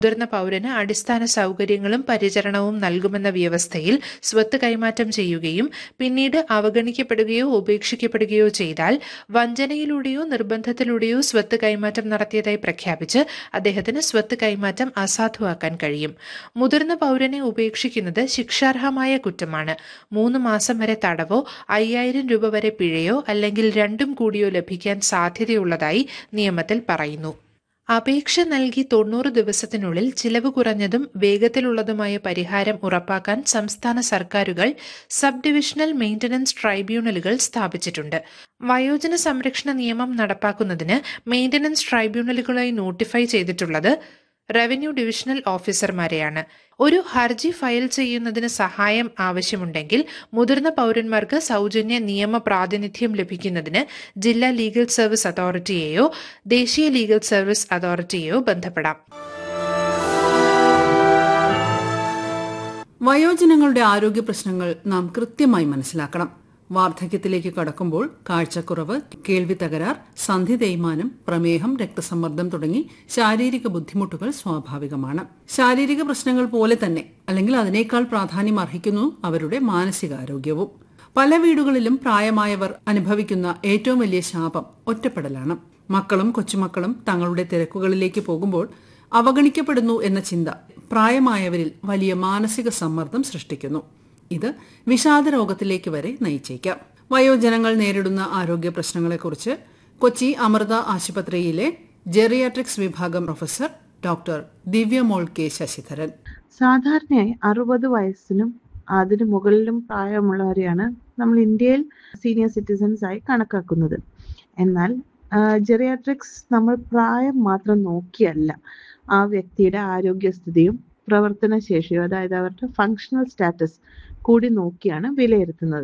മുതിർന്ന പൗരന് അടിസ്ഥാന സൗകര്യങ്ങളും പരിചരണവും നൽകുമെന്ന വ്യവസ്ഥയിൽ സ്വത്ത് കൈമാറ്റം ചെയ്യുകയും പിന്നീട് അവഗണിക്കപ്പെടുകയോ ഉപേക്ഷിക്കപ്പെടുകയോ ചെയ്താൽ വഞ്ചനയിലൂടെയോ നിർബന്ധത്തിലൂടെയോ സ്വത്ത് കൈമാറ്റം നടത്തിയതായി പ്രഖ്യാപിച്ച് അദ്ദേഹത്തിന് സ്വത്ത് കൈമാറ്റം അസാധുവാക്കാൻ കഴിയും മുതിർന്ന പൗരനെ ഉപേക്ഷിക്കുന്നത് ശിക്ഷാർഹമായ കുറ്റമാണ് മൂന്ന് മാസം വരെ തടവോ അയ്യായിരം രൂപ വരെ പിഴയോ അല്ലെങ്കിൽ രണ്ടും കൂടിയോ ലഭിക്കാൻ സാധ്യതയുള്ളതായി നിയമത്തിൽ പറയുന്നു അപേക്ഷ നൽകി തൊണ്ണൂറ് ദിവസത്തിനുള്ളിൽ ചിലവ് കുറഞ്ഞതും വേഗത്തിലുള്ളതുമായ പരിഹാരം ഉറപ്പാക്കാൻ സംസ്ഥാന സർക്കാരുകൾ സബ് ഡിവിഷണൽ മെയിന്റനൻസ് ട്രൈബ്യൂണലുകൾ സ്ഥാപിച്ചിട്ടുണ്ട് വയോജന സംരക്ഷണ നിയമം നടപ്പാക്കുന്നതിന് മെയിന്റനൻസ് ട്രൈബ്യൂണലുകളായി നോട്ടിഫൈ ചെയ്തിട്ടുള്ളത് റവന്യൂ ഡിവിഷണൽ ഓഫീസർമാരെയാണ് ഒരു ഹർജി ഫയൽ ചെയ്യുന്നതിന് സഹായം ആവശ്യമുണ്ടെങ്കിൽ മുതിർന്ന പൗരന്മാർക്ക് സൗജന്യ നിയമ പ്രാതിനിധ്യം ലഭിക്കുന്നതിന് ജില്ലാ ലീഗൽ സർവീസ് അതോറിറ്റിയെയോ ദേശീയ ലീഗൽ സർവീസ് അതോറിറ്റിയെയോ ബന്ധപ്പെടാം വയോജനങ്ങളുടെ ആരോഗ്യ പ്രശ്നങ്ങൾ നാം കൃത്യമായി മനസ്സിലാക്കണം വാർദ്ധക്യത്തിലേക്ക് കടക്കുമ്പോൾ കാഴ്ചക്കുറവ് കേൾവി തകരാർ സന്ധി തേയ്മാനം പ്രമേഹം രക്തസമ്മർദ്ദം തുടങ്ങി ശാരീരിക ബുദ്ധിമുട്ടുകൾ സ്വാഭാവികമാണ് ശാരീരിക പ്രശ്നങ്ങൾ പോലെ തന്നെ അല്ലെങ്കിൽ അതിനേക്കാൾ പ്രാധാന്യം അർഹിക്കുന്നു അവരുടെ മാനസികാരോഗ്യവും പല വീടുകളിലും പ്രായമായവർ അനുഭവിക്കുന്ന ഏറ്റവും വലിയ ശാപം ഒറ്റപ്പെടലാണ് മക്കളും കൊച്ചുമക്കളും തങ്ങളുടെ തിരക്കുകളിലേക്ക് പോകുമ്പോൾ അവഗണിക്കപ്പെടുന്നു എന്ന ചിന്ത പ്രായമായവരിൽ വലിയ മാനസിക സമ്മർദ്ദം സൃഷ്ടിക്കുന്നു ഇത് വിഷാദ രോഗത്തിലേക്ക് വരെ നയിച്ചേക്കാം വയോജനങ്ങൾ നേരിടുന്ന ആരോഗ്യ പ്രശ്നങ്ങളെക്കുറിച്ച് കൊച്ചി അമൃത ആശുപത്രിയിലെ ജെറിയാട്രിക്സ് വിഭാഗം professor doctor Divyamol K Sasidharan സാധാരണയായി അറുപത് വയസ്സിനും അതിന് മുകളിലും പ്രായമുള്ളവരെയാണ് നമ്മൾ ഇന്ത്യയിൽ സീനിയർ സിറ്റിസൺസ് ആയി കണക്കാക്കുന്നത് എന്നാൽ ജെറിയാട്രിക്സ് നമ്മൾ പ്രായം മാത്രം നോക്കിയല്ല ആ വ്യക്തിയുടെ ആരോഗ്യസ്ഥിതിയും പ്രവർത്തനശേഷിയും അതായത് അവരുടെ ഫങ്ഷണൽ സ്റ്റാറ്റസ് കൂടി നോക്കിയാണ് വിലയിരുത്തുന്നത്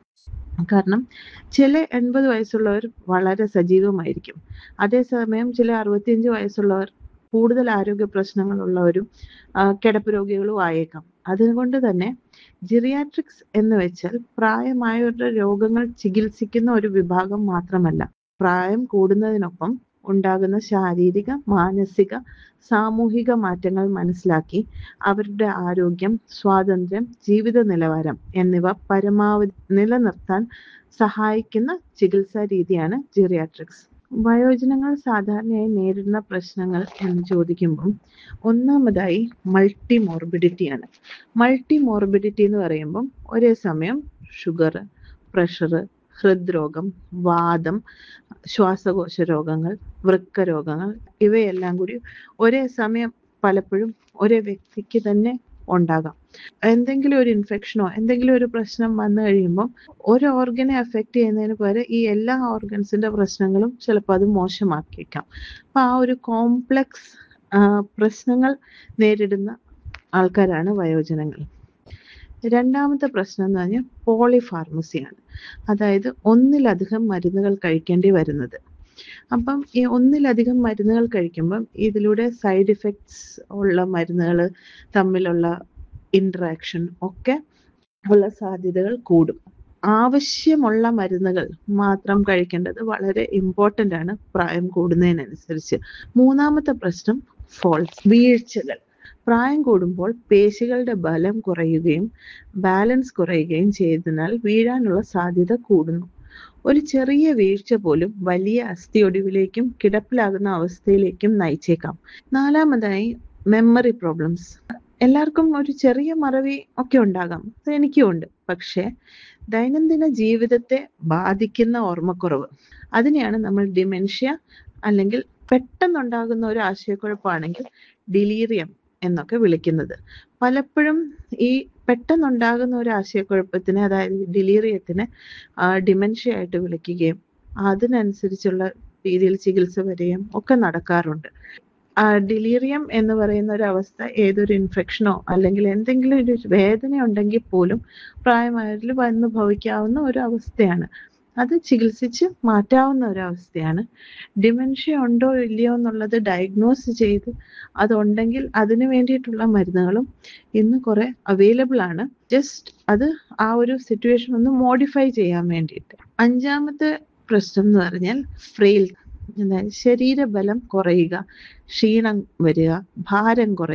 കാരണം ചില എൺപത് വയസ്സുള്ളവർ വളരെ സജീവമായിരിക്കും അതേസമയം ചില അറുപത്തിയഞ്ച് വയസ്സുള്ളവർ കൂടുതൽ ആരോഗ്യ പ്രശ്നങ്ങളുള്ളവരും കിടപ്പ് രോഗികളും ആയേക്കാം അതുകൊണ്ട് തന്നെ ജിറിയാട്രിക്സ് എന്ന് വെച്ചാൽ പ്രായമായവരുടെ രോഗങ്ങൾ ചികിത്സിക്കുന്ന ഒരു വിഭാഗം മാത്രമല്ല പ്രായം കൂടുന്നതിനൊപ്പം ഉണ്ടാകുന്ന ശാരീരിക മാനസിക സാമൂഹിക മാറ്റങ്ങൾ മനസ്സിലാക്കി അവരുടെ ആരോഗ്യം സ്വാതന്ത്ര്യം ജീവിത നിലവാരം എന്നിവ പരമാവധി നിലനിർത്താൻ സഹായിക്കുന്ന ചികിത്സാ രീതിയാണ് ജിറിയാട്രിക്സ് വയോജനങ്ങൾ സാധാരണയായി നേരിടുന്ന പ്രശ്നങ്ങൾ എന്ന് ചോദിക്കുമ്പം ഒന്നാമതായി മൾട്ടി മോർബിഡിറ്റിയാണ് മൾട്ടി മോർബിഡിറ്റി എന്ന് പറയുമ്പം ഒരേ സമയം ഷുഗർ പ്രഷർ ഹൃദ്രോഗം വാദം ശ്വാസകോശ രോഗങ്ങൾ വൃക്ക രോഗങ്ങൾ ഇവയെല്ലാം കൂടി ഒരേ സമയം പലപ്പോഴും ഒരേ വ്യക്തിക്ക് തന്നെ ഉണ്ടാകാം എന്തെങ്കിലും ഒരു ഇൻഫെക്ഷനോ എന്തെങ്കിലും ഒരു പ്രശ്നം വന്നു കഴിയുമ്പം ഒരു ഓർഗനെ അഫക്റ്റ് ചെയ്യുന്നതിന് പകരം ഈ എല്ലാ ഓർഗൻസിന്റെ പ്രശ്നങ്ങളും ചിലപ്പോൾ അത് മോശമാക്കിയേക്കാം അപ്പൊ ആ ഒരു കോംപ്ലക്സ് പ്രശ്നങ്ങൾ നേരിടുന്ന ആൾക്കാരാണ് വയോജനങ്ങൾ രണ്ടാമത്തെ പ്രശ്നം എന്ന് പറഞ്ഞാൽ പോളിഫാർമസിയാണ് അതായത് ഒന്നിലധികം മരുന്നുകൾ കഴിക്കേണ്ടി വരുന്നത് അപ്പം ഈ ഒന്നിലധികം മരുന്നുകൾ കഴിക്കുമ്പം ഇതിലൂടെ സൈഡ് ഇഫക്ട്സ് ഉള്ള മരുന്നുകൾ തമ്മിലുള്ള ഇന്ററാക്ഷൻ ഒക്കെ ഉള്ള സാധ്യതകൾ കൂടും ആവശ്യമുള്ള മരുന്നുകൾ മാത്രം കഴിക്കേണ്ടത് വളരെ ഇമ്പോർട്ടൻ്റ് ആണ് പ്രായം കൂടുന്നതിനനുസരിച്ച് മൂന്നാമത്തെ പ്രശ്നം ഫോൾസ് വീഴ്ചകൾ പ്രായം കൂടുമ്പോൾ പേശികളുടെ ബലം കുറയുകയും ബാലൻസ് കുറയുകയും ചെയ്തതിനാൽ വീഴാനുള്ള സാധ്യത കൂടുന്നു ഒരു ചെറിയ വീഴ്ച പോലും വലിയ അസ്ഥിയൊടിവിലേക്കും കിടപ്പിലാകുന്ന അവസ്ഥയിലേക്കും നയിച്ചേക്കാം നാലാമതായി മെമ്മറി പ്രോബ്ലംസ് എല്ലാവർക്കും ഒരു ചെറിയ മറവി ഒക്കെ ഉണ്ടാകാം എനിക്കും ഉണ്ട് പക്ഷേ ദൈനംദിന ജീവിതത്തെ ബാധിക്കുന്ന ഓർമ്മക്കുറവ് അതിനെയാണ് നമ്മൾ ഡിമെൻഷ്യ അല്ലെങ്കിൽ പെട്ടെന്നുണ്ടാകുന്ന ഒരു ആശയക്കുഴപ്പമാണെങ്കിൽ ഡിലീറിയം എന്നൊക്കെ വിളിക്കുന്നത് പലപ്പോഴും ഈ പെട്ടെന്നുണ്ടാകുന്ന ഒരു ആശയക്കുഴപ്പത്തിന് അതായത് ഡിലീറിയത്തിന് ഡിമെൻഷ്യ ആയിട്ട് വിളിക്കുകയും അതിനനുസരിച്ചുള്ള രീതിയിൽ ചികിത്സ വരികയും ഒക്കെ നടക്കാറുണ്ട് ഡിലീറിയം എന്ന് പറയുന്ന ഒരു അവസ്ഥ ഏതൊരു ഇൻഫെക്ഷനോ അല്ലെങ്കിൽ എന്തെങ്കിലും ഒരു വേദന ഉണ്ടെങ്കിൽ പോലും പ്രായമായവരിൽ വന്നു ഭവിക്കാവുന്ന ഒരു അവസ്ഥയാണ് അത് ചികിത്സിച്ച് മാറ്റാവുന്ന ഒരു അവസ്ഥയാണ് ഡിമെൻഷ്യ ഉണ്ടോ ഇല്ലയോ എന്നുള്ളത് ഡയഗ്നോസ് ചെയ്ത് അതുണ്ടെങ്കിൽ അതിന് വേണ്ടിയിട്ടുള്ള മരുന്നുകളും ഇന്ന് കുറെ അവൈലബിൾ ആണ് ജസ്റ്റ് അത് ആ ഒരു സിറ്റുവേഷൻ ഒന്ന് മോഡിഫൈ ചെയ്യാൻ വേണ്ടിയിട്ട് അഞ്ചാമത്തെ പ്രശ്നം എന്ന് പറഞ്ഞാൽ ഫ്രെയിൽ എന്താ ശരീരബലം കുറയുക ക്ഷീണം വരിക ഭാരം കുറയുക